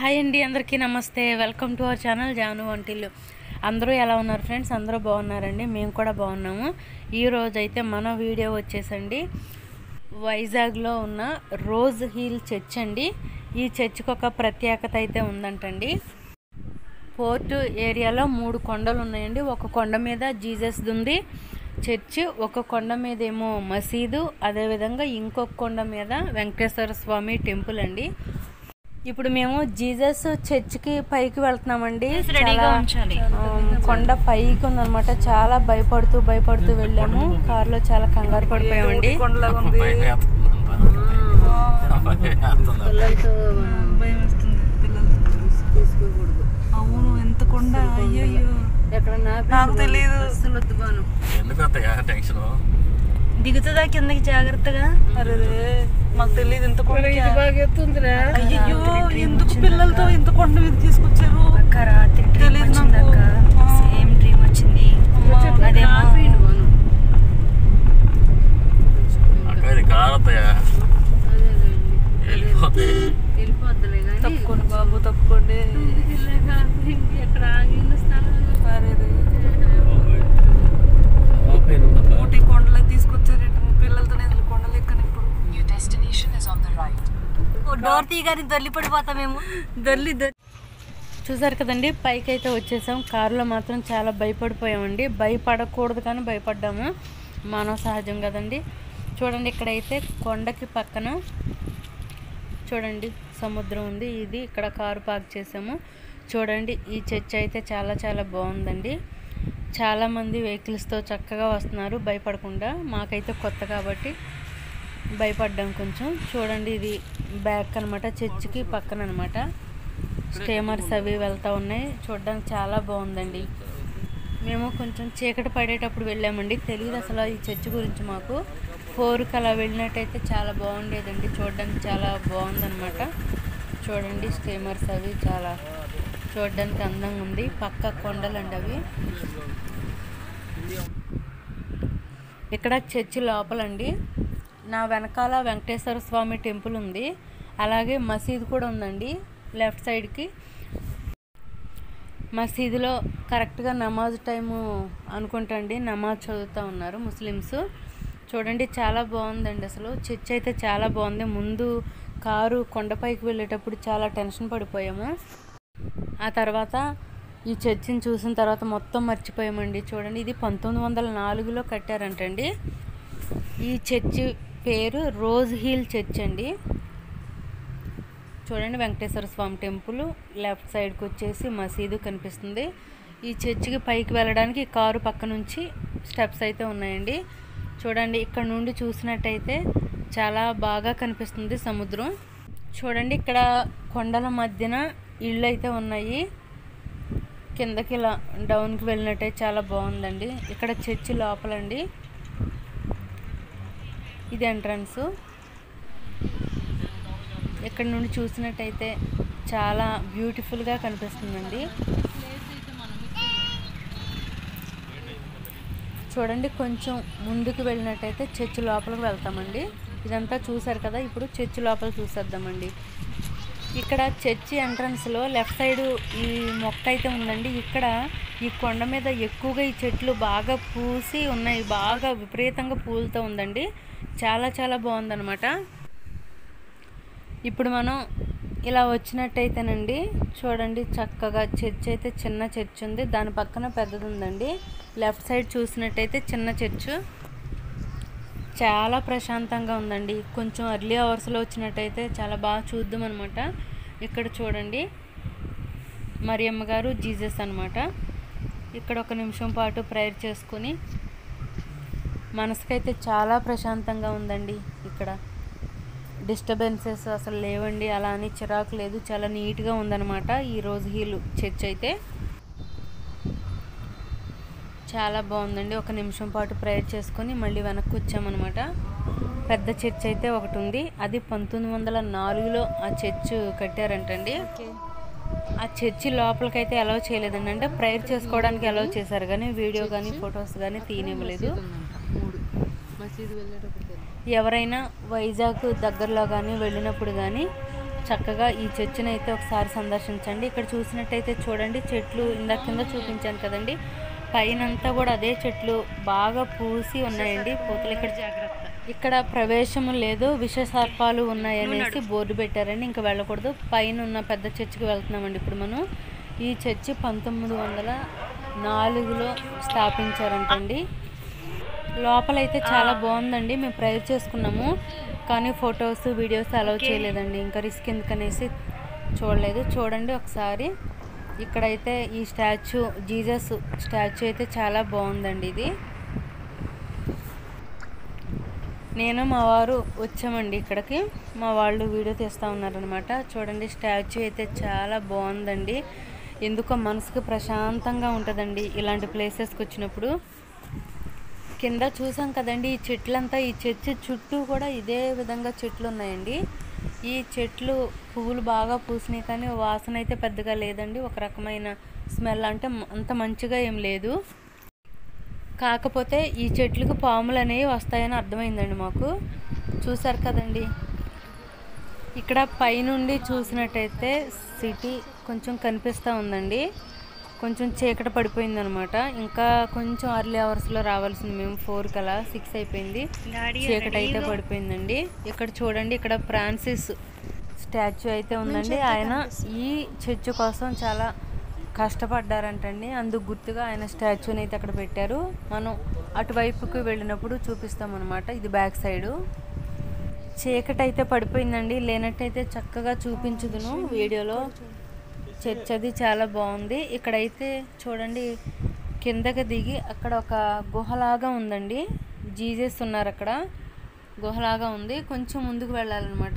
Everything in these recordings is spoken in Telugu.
హాయ్ అండి అందరికీ నమస్తే welcome to our channel Janu వంటిల్లు అందరూ ఎలా ఉన్నారు ఫ్రెండ్స్ అందరూ బాగున్నారండి మేము కూడా బాగున్నాము ఈ రోజు అయితే మన వీడియో వచ్చేసండి వైజాగ్లో ఉన్న రోజ్ హిల్ చర్చ్ అండి ఈ చర్చ్కి ఒక ప్రత్యేకత అయితే ఉందంటండి పోర్ట్ ఏరియాలో మూడు కొండలు ఉన్నాయండి ఒక కొండ మీద జీసస్ ఉంది చర్చ్ ఒక కొండ మీద ఏమో మసీదు అదేవిధంగా ఇంకొక కొండ మీద వెంకటేశ్వర స్వామి టెంపుల్ అండి ఇప్పుడు మేము జీసస్ చర్చ్కి పైకి వెళ్తున్నామండి రెడీగా చాలా, ఉంచాలి. ఆ, కొండ పైకి ఉందన్నమాట చాలా భయపడుతూ భయపడుతూ వెళ్ళాము కారులో చాలా కంగారు పడిపోయామండి కొండలాగా ఉంది భయం వేస్తుంది పిల్లలు తీసుకోకూడదు అవును ఎంత కొండ అయ్యో ఎక్కడ నాకు తెలియదు అసలు వద్దుగాను ఎందుకు అంతగా టెన్షన్ దిగుతుందా కిందకి జాగ్రత్తగా అరే మాకు తెలియదు ఎంత కొండ అయ్యో ఎందుకు పిల్లలతో ఎంత కొండ మీద తీసుకొచ్చారు అక్క రాత్రి డ్రీమ్ తెలీదు వచ్చింది నాకు. అక్క ఆ. సేమ్ డ్రీమ్ వచ్చింది అదేమో అక్క ఇది కారత్తయ్యా వెళ్ళిపోతే వెళ్ళిపోద్దులే కానీ తప్పుకోండి బాబు తప్పుకోండి ఎక్కడ ఆగిన స్థలం అరే ఊటీ కొండలే తీసుకొచ్చారేంటి మా పిల్లలతో నేను కొండలు ఎక్కను ఇప్పుడు డోర్ తీయగానే దొల్లి పడిపోతామేమో దొల్లి దొల్లి చూసారు కదండి పైకి అయితే వచ్చేసాం కారులో మాత్రం చాలా భయపడిపోయామండి భయపడకూడదు కానీ భయపడ్డాము మానవ సహజం కదండి చూడండి ఇక్కడైతే కొండకి పక్కన చూడండి సముద్రం ఉంది ఇది ఇక్కడ కారు పార్క్ చేసాము చూడండి ఈ చర్చ్ అయితే చాలా చాలా బాగుందండి చాలామంది వెహికల్స్తో చక్కగా వస్తున్నారు భయపడకుండా మాకైతే కొత్త కాబట్టి భయపడ్డాం కొంచెం చూడండి ఇది బ్యాక్ అనమాట చర్చికి పక్కన అనమాట స్టీమర్స్ అవి వెళ్తూ ఉన్నాయి చూడడానికి చాలా బాగుందండి మేము కొంచెం చీకటి పడేటప్పుడు వెళ్ళామండి తెలియదు అసలు ఈ చర్చ్ గురించి మాకు ఫోర్కి అలా వెళ్ళినట్టయితే చాలా బాగుండేదండి చూడడానికి చాలా బాగుందన్నమాట చూడండి స్టీమర్స్ అవి చాలా చూడడానికి అందంగా ఉంది పక్క కొండలండి అవి ఇక్కడ చర్చి లోపలండి నా వెనకాల వెంకటేశ్వర స్వామి టెంపుల్ ఉంది అలాగే మసీదు కూడా ఉందండి లెఫ్ట్ సైడ్కి మసీదులో కరెక్ట్గా నమాజ్ టైము అనుకుంటా అండి నమాజ్ చదువుతూ ఉన్నారు ముస్లిమ్స్ చూడండి చాలా బాగుందండి అసలు చర్చ్ అయితే చాలా బాగుంది ముందు కారు కొండపైకి వెళ్ళేటప్పుడు చాలా టెన్షన్ పడిపోయాము ఆ తర్వాత ఈ చర్చిని చూసిన తర్వాత మొత్తం మర్చిపోయామండి చూడండి ఇది పంతొమ్మిది వందల నాలుగులో కట్టారంటండి ఈ చర్చి పేరు రోజ్ హిల్ చర్చ్ అండి చూడండి వెంకటేశ్వర స్వామి టెంపుల్ లెఫ్ట్ సైడ్కి వచ్చేసి మసీదు కనిపిస్తుంది ఈ చర్చికి పైకి వెళ్ళడానికి కారు పక్క నుంచి స్టెప్స్ అయితే ఉన్నాయండి చూడండి ఇక్కడ నుండి చూసినట్టయితే చాలా బాగా కనిపిస్తుంది సముద్రం చూడండి ఇక్కడ కొండల మధ్యన ఇళ్ళు అయితే ఉన్నాయి కిందకి ఇలా డౌన్కి వెళ్ళినట్టయితే చాలా బాగుందండి ఇక్కడ చర్చి లోపలండి ఇది ఎంట్రన్స్ ఇక్కడ నుండి చూసినట్టయితే చాలా బ్యూటిఫుల్గా కనిపిస్తుందండి చూడండి కొంచెం ముందుకు వెళ్ళినట్టయితే చర్చి లోపలికి వెళ్తామండి ఇదంతా చూసారు కదా ఇప్పుడు చర్చి లోపల చూసేద్దామండి ఇక్కడ చర్చి ఎంట్రన్స్లో లెఫ్ట్ సైడ్ ఈ మొక్క అయితే ఉందండి ఇక్కడ ఈ కొండ మీద ఎక్కువగా ఈ చెట్లు బాగా పూసి ఉన్నాయి బాగా విపరీతంగా పూలతో ఉందండి చాలా చాలా బాగుందన్నమాట ఇప్పుడు మనం ఇలా వచ్చినట్టయితేనండి చూడండి చక్కగా చర్చ్ అయితే చిన్న చర్చ్ ఉంది దాని పక్కన పెద్దది ఉందండి లెఫ్ట్ సైడ్ చూసినట్టయితే చిన్న చర్చ్ చాలా ప్రశాంతంగా ఉందండి కొంచెం ఎర్లీ అవర్స్లో వచ్చినట్టయితే చాలా బాగా చూద్దాం అనమాట ఇక్కడ చూడండి మరియమ్మ గారు జీసస్ అనమాట ఇక్కడ ఒక నిమిషం పాటు ప్రేయర్ చేసుకుని మనసుకైతే చాలా ప్రశాంతంగా ఉందండి ఇక్కడ డిస్టర్బెన్సెస్ అసలు లేవండి అలా అని చిరాకు లేదు చాలా నీట్గా ఉందన్నమాట ఈ రోజు హీల్ చర్చ్ అయితే చాలా బాగుందండి ఒక నిమిషం పాటు ప్రేయర్ చేసుకొని మళ్ళీ వెనక్కి వచ్చామన్నమాట పెద్ద చర్చ్ అయితే ఒకటి ఉంది అది పంతొమ్మిది వందల నాలుగులో ఆ చర్చ్ కట్టారంటండి ఆ చర్చి లోపలికైతే అలౌ చేయలేదండి అంటే ప్రేయర్ చేసుకోవడానికి అలౌ చేశారు కానీ వీడియో కానీ ఫొటోస్ కానీ తీయనివ్వలేదు మసీదు వెళ్ళేటప్పుడు ఎవరైనా వైజాగ్ దగ్గరలో కానీ వెళ్ళినప్పుడు కానీ చక్కగా ఈ చర్చిని అయితే ఒకసారి సందర్శించండి ఇక్కడ చూసినట్టయితే చూడండి చెట్లు ఇందాక కింద చూపించాను కదండి పైనంతా కూడా అదే చెట్లు బాగా పూసి ఉన్నాయండి పూతలు ఇక్కడ జాగ్రత్త ఇక్కడ ప్రవేశము లేదు విష సర్పాలు ఉన్నాయనేసి బోర్డు పెట్టారండి ఇంకా వెళ్ళకూడదు పైన ఉన్న పెద్ద చర్చికి వెళ్తున్నామండి ఇప్పుడు మనం ఈ చర్చి పంతొమ్మిది వందల నాలుగులో స్థాపించారంటండి లోపలైతే చాలా బాగుందండి మేము ప్రేయర్ చేసుకున్నాము కానీ ఫొటోస్ వీడియోస్ అలౌ చేయలేదండి ఇంకా రిస్క్ ఎందుకనేసి చూడలేదు చూడండి ఒకసారి ఇక్కడైతే ఈ స్టాచ్యూ జీసస్ స్టాచ్యూ అయితే చాలా బాగుందండి ఇది నేను మా వారు వచ్చామండి ఇక్కడికి మా వాళ్ళు వీడియో తీస్తూ ఉన్నారనమాట చూడండి స్టాచ్యూ అయితే చాలా బాగుందండి ఎందుకో మనసుకు ప్రశాంతంగా ఉంటుందండి ఇలాంటి ప్లేసెస్కి వచ్చినప్పుడు కింద చూసాం కదండి ఈ చెట్లంతా ఈ చర్చి చుట్టూ కూడా ఇదే విధంగా చెట్లు ఉన్నాయండి ఈ చెట్లు పువ్వులు బాగా పూసినాయి కానీ వాసన అయితే పెద్దగా లేదండి ఒక రకమైన స్మెల్ అంటే మ- అంత మంచిగా ఏం లేదు కాకపోతే ఈ చెట్లకు పాములు అనేవి వస్తాయని అర్థమైందండి మాకు చూసారు కదండి ఇక్కడ పైనుండి చూసినట్టయితే సిటీ కొంచెం కనిపిస్తూ ఉందండి కొంచెం చీకటి పడిపోయింది అనమాట ఇంకా కొంచెం అర్లీ అవర్స్లో రావాల్సింది మేము ఫోర్ కలా సిక్స్ అయిపోయింది చీకటి అయితే పడిపోయిందండి ఇక్కడ చూడండి ఇక్కడ ఫ్రాన్సిస్ స్టాచ్యూ అయితే ఉందండి ఆయన ఈ చర్చ్ కోసం చాలా కష్టపడ్డారంటండి అందుకు గుర్తుగా ఆయన స్టాచ్యూని అయితే అక్కడ పెట్టారు మనం అటువైపుకి వెళ్ళినప్పుడు చూపిస్తాం అనమాట ఇది బ్యాక్ సైడు చీకటి అయితే పడిపోయిందండి లేనట్టయితే చక్కగా చూపించుదును వీడియోలో చర్చ్ అది చాలా బాగుంది ఇక్కడైతే చూడండి కిందకి దిగి అక్కడ ఒక గుహలాగా ఉందండి జీజస్ ఉన్నారు అక్కడ గుహలాగా ఉంది కొంచెం ముందుకు వెళ్ళాలన్నమాట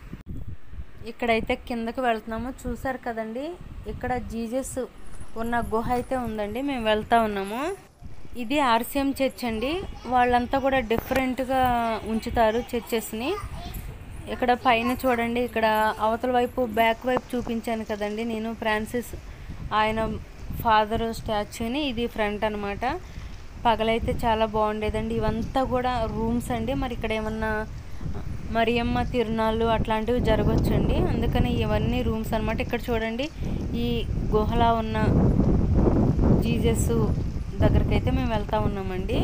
ఇక్కడైతే కిందకి వెళ్తున్నాము చూసారు కదండి ఇక్కడ జీజస్ ఉన్న గుహ అయితే ఉందండి మేము వెళ్తా ఉన్నాము ఇది ఆర్సిఎం చర్చ్ అండి వాళ్ళంతా కూడా డిఫరెంట్గా ఉంచుతారు చర్చెస్ని ఇక్కడ పైన చూడండి ఇక్కడ అవతల వైపు బ్యాక్ వైపు చూపించాను కదండి నేను ఫ్రాన్సిస్ ఆయన ఫాదర్ స్టాచ్యూని ఇది ఫ్రంట్ అనమాట పగలైతే చాలా బాగుండేదండి ఇవంతా కూడా రూమ్స్ అండి మరి ఇక్కడ ఏమన్నా మరియమ్మ తిరునాళ్ళు అట్లాంటివి జరగవచ్చండి అందుకని ఇవన్నీ రూమ్స్ అన్నమాట ఇక్కడ చూడండి ఈ గుహలా ఉన్న జీజస్ దగ్గరికి అయితే మేము వెళ్తా ఉన్నామండి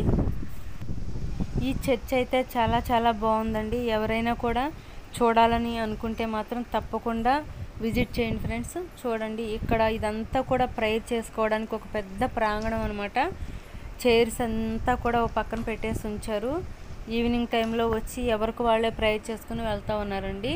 ఈ చర్చ్ అయితే చాలా చాలా బాగుందండి ఎవరైనా కూడా చూడాలని అనుకుంటే మాత్రం తప్పకుండా విజిట్ చేయండి ఫ్రెండ్స్ చూడండి ఇక్కడ ఇదంతా కూడా ప్రేయర్ చేసుకోవడానికి ఒక పెద్ద ప్రాంగణం అనమాట చైర్స్ అంతా కూడా ఒక పక్కన పెట్టేసి ఉంచారు ఈవినింగ్ టైంలో వచ్చి ఎవరికి వాళ్ళే ప్రేయర్ చేసుకుని వెళ్తూ ఉన్నారండి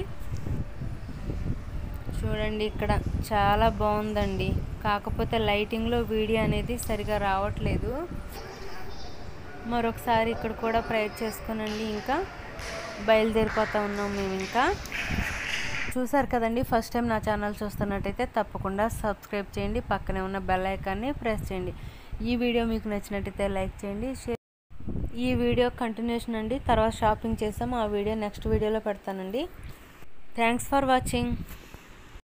చూడండి ఇక్కడ చాలా బాగుందండి కాకపోతే లైటింగ్లో వీడియో అనేది సరిగా రావట్లేదు మరొకసారి ఇక్కడ కూడా ప్రేయర్ చేసుకునండి ఇంకా బయలుదేరిపోతా ఉన్నాం మేము ఇంకా చూసారు కదండి ఫస్ట్ టైం నా ఛానల్ చూస్తున్నట్టయితే తప్పకుండా సబ్స్క్రైబ్ చేయండి పక్కనే ఉన్న బెల్ ఐకాన్ని ప్రెస్ చేయండి ఈ వీడియో మీకు నచ్చినట్టయితే లైక్ చేయండి షేర్ ఈ వీడియో కంటిన్యూషన్ అండి తర్వాత షాపింగ్ చేసాము ఆ వీడియో నెక్స్ట్ వీడియోలో పెడతానండి థ్యాంక్స్ ఫర్ వాచింగ్